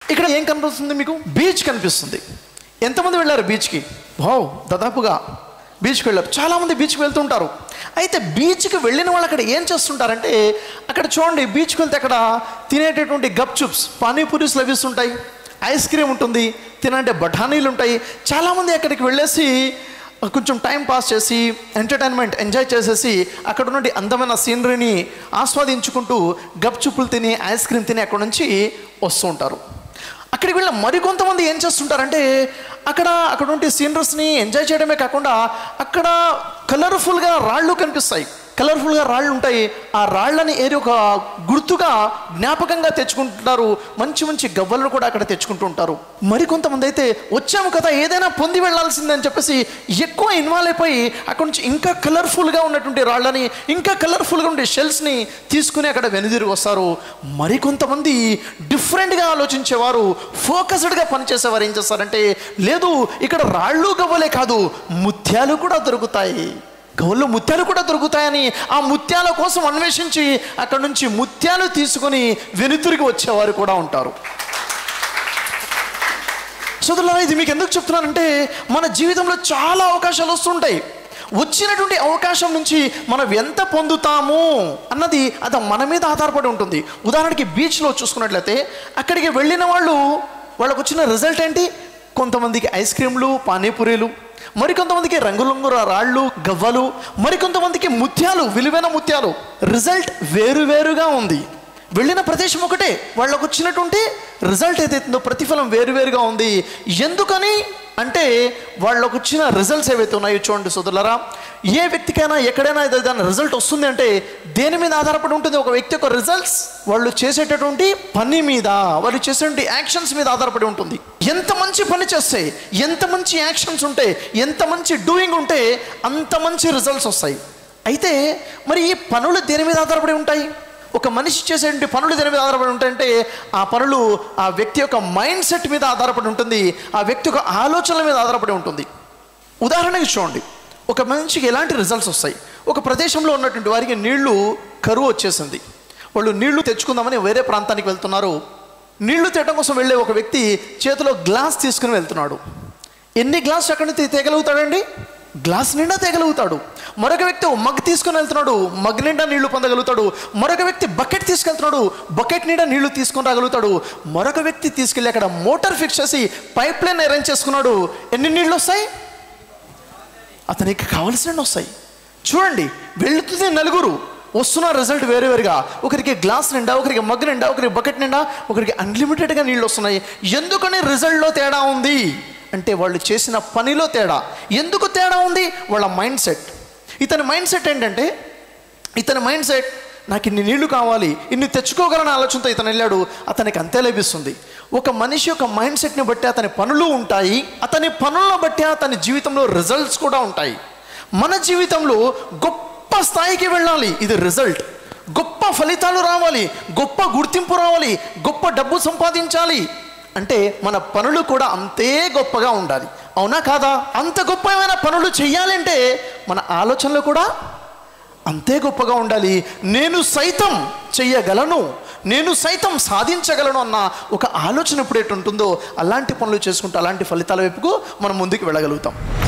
ఇక్కడ ఏం కనిపిస్తుంది మీకు బీచ్ కనిపిస్తుంది ఎంతమంది వెళ్ళారు బీచ్కి వావ్ దాదాపుగా బీచ్కి వెళ్ళారు చాలామంది బీచ్కి వెళ్తుంటారు అయితే బీచ్కి వెళ్ళిన వాళ్ళు అక్కడ ఏం చేస్తుంటారంటే అక్కడ చూడండి బీచ్కి వెళ్తే అక్కడ తినేటటువంటి గప్ చుప్స్ పానీపూరీస్ లభిస్తుంటాయి ఐస్ క్రీమ్ ఉంటుంది తినంటే బఠానీలు ఉంటాయి చాలామంది అక్కడికి వెళ్ళేసి కొంచెం టైం పాస్ చేసి ఎంటర్టైన్మెంట్ ఎంజాయ్ చేసేసి అక్కడ ఉన్నటువంటి అందమైన సీనరీని ఆస్వాదించుకుంటూ గప్ చుప్పులు తిని ఐస్ క్రీమ్ తిని అక్కడ నుంచి వస్తూ ఉంటారు అక్కడికి వెళ్ళిన మరికొంతమంది ఏం చేస్తుంటారంటే అక్కడ అక్కడ ఉండే సీనరీస్ని ఎంజాయ్ చేయడమే కాకుండా అక్కడ కలర్ఫుల్గా రాళ్ళు కనిపిస్తాయి కలర్ఫుల్గా రాళ్ళు ఉంటాయి ఆ రాళ్ళని ఏది ఒక గుర్తుగా జ్ఞాపకంగా తెచ్చుకుంటుంటారు మంచి మంచి గవ్వలను కూడా అక్కడ తెచ్చుకుంటూ ఉంటారు మరికొంతమంది అయితే వచ్చాము కదా ఏదైనా పొంది వెళ్ళాల్సిందని చెప్పేసి ఎక్కువ ఇన్వాల్వ్ అయిపోయి అక్కడ నుంచి ఇంకా కలర్ఫుల్గా ఉన్నటువంటి రాళ్ళని ఇంకా కలర్ఫుల్గా ఉండే షెల్స్ని తీసుకుని అక్కడ వెనుదిరిగి వస్తారు మరికొంతమంది డిఫరెంట్గా ఆలోచించేవారు ఫోకస్డ్గా పనిచేసేవారు ఏం చేస్తారంటే లేదు ఇక్కడ రాళ్ళు గవ్వలే కాదు ముత్యాలు కూడా దొరుకుతాయి గవ్వల్లో ముత్యాలు కూడా దొరుకుతాయని ఆ ముత్యాల కోసం అన్వేషించి అక్కడ నుంచి ముత్యాలు తీసుకొని వెనుతిరిగి వచ్చేవారు కూడా ఉంటారు సోదరులారా ఇది మీకు ఎందుకు చెప్తున్నానంటే మన జీవితంలో చాలా అవకాశాలు వస్తుంటాయి వచ్చినటువంటి అవకాశం నుంచి మనం ఎంత పొందుతాము అన్నది అది మన మీద ఆధారపడి ఉంటుంది ఉదాహరణకి బీచ్లో చూసుకున్నట్లయితే అక్కడికి వెళ్ళిన వాళ్ళు వాళ్ళకు వచ్చిన రిజల్ట్ ఏంటి కొంతమందికి ఐస్ క్రీమ్లు పానీపూరీలు మరికొంతమందికి రంగురంగుల రాళ్ళు గవ్వలు మరికొంతమందికి ముత్యాలు విలువైన ముత్యాలు రిజల్ట్ వేరువేరుగా ఉంది వెళ్ళిన ప్రదేశం ఒకటే వాళ్ళకు వచ్చినటువంటి రిజల్ట్ ఏదైతుందో ప్రతిఫలం వేరువేరుగా ఉంది ఎందుకని అంటే వాళ్ళకు వచ్చిన రిజల్ట్స్ ఏవైతే ఉన్నాయో చూడండి సోదరులరా ఏ వ్యక్తికైనా ఎక్కడైనా ఏదైనా రిజల్ట్ వస్తుంది అంటే దేని మీద ఆధారపడి ఉంటుంది ఒక వ్యక్తి యొక్క రిజల్ట్స్ వాళ్ళు చేసేటటువంటి పని మీద వాళ్ళు చేసేటువంటి యాక్షన్స్ మీద ఆధారపడి ఉంటుంది ఎంత మంచి పని చేస్తే ఎంత మంచి యాక్షన్స్ ఉంటే ఎంత మంచి డూయింగ్ ఉంటే అంత మంచి రిజల్ట్స్ వస్తాయి అయితే మరి ఈ పనులు దేని మీద ఆధారపడి ఉంటాయి ఒక మనిషి చేసేటువంటి పనులు దేని మీద ఆధారపడి ఉంటాయంటే ఆ పనులు ఆ వ్యక్తి యొక్క మైండ్ సెట్ మీద ఆధారపడి ఉంటుంది ఆ వ్యక్తి యొక్క ఆలోచనల మీద ఆధారపడి ఉంటుంది ఉదాహరణకి చూడండి ఒక మనిషికి ఎలాంటి రిజల్ట్స్ వస్తాయి ఒక ప్రదేశంలో ఉన్నటువంటి వారికి నీళ్లు కరువు వచ్చేసింది వాళ్ళు నీళ్లు తెచ్చుకుందామని వేరే ప్రాంతానికి వెళ్తున్నారు నీళ్లు తేయడం కోసం వెళ్ళే ఒక వ్యక్తి చేతిలో గ్లాస్ తీసుకుని వెళ్తున్నాడు ఎన్ని గ్లాస్ అక్కడి నుంచి తేగలుగుతాడండి గ్లాస్ నిండా తేగలుగుతాడు మరొక వ్యక్తి ఓ మగ్ తీసుకొని వెళ్తున్నాడు మగ్ నిండా నీళ్లు పొందగలుగుతాడు మరొక వ్యక్తి బకెట్ తీసుకెళ్తున్నాడు బకెట్ నిండా నీళ్లు తీసుకొని రాగలుగుతాడు మరొక వ్యక్తి తీసుకెళ్ళి అక్కడ మోటార్ ఫిక్స్ చేసి పైప్ లైన్ అరేంజ్ చేసుకున్నాడు ఎన్ని నీళ్ళు వస్తాయి అతనికి కావలసినవి వస్తాయి చూడండి వెళుతుంది నలుగురు వస్తున్న రిజల్ట్ వేరు వేరుగా ఒకరికి గ్లాస్ నిండా ఒకరికి మగ్ నిండా ఒకరికి బకెట్ నిండా ఒకరికి అన్లిమిటెడ్గా నీళ్ళు వస్తున్నాయి ఎందుకని రిజల్ట్లో తేడా ఉంది అంటే వాళ్ళు చేసిన పనిలో తేడా ఎందుకు తేడా ఉంది వాళ్ళ మైండ్ సెట్ ఇతని మైండ్ సెట్ ఏంటంటే ఇతని మైండ్ సెట్ నాకు ఇన్ని నీళ్లు కావాలి ఇన్ని తెచ్చుకోగలన ఆలోచనతో ఇతను వెళ్ళాడు అతనికి అంతే లభిస్తుంది ఒక మనిషి యొక్క మైండ్ సెట్ని బట్టి అతని పనులు ఉంటాయి అతని పనులను బట్టి అతని జీవితంలో రిజల్ట్స్ కూడా ఉంటాయి మన జీవితంలో గొప్ప స్థాయికి వెళ్ళాలి ఇది రిజల్ట్ గొప్ప ఫలితాలు రావాలి గొప్ప గుర్తింపు రావాలి గొప్ప డబ్బు సంపాదించాలి అంటే మన పనులు కూడా అంతే గొప్పగా ఉండాలి అవునా కాదా అంత గొప్పమైన పనులు చేయాలంటే మన ఆలోచనలు కూడా అంతే గొప్పగా ఉండాలి నేను సైతం చెయ్యగలను నేను సైతం సాధించగలను అన్న ఒక ఆలోచన ఎప్పుడైతే ఉంటుందో అలాంటి పనులు చేసుకుంటూ అలాంటి ఫలితాల వైపుకు మనం ముందుకు వెళ్ళగలుగుతాం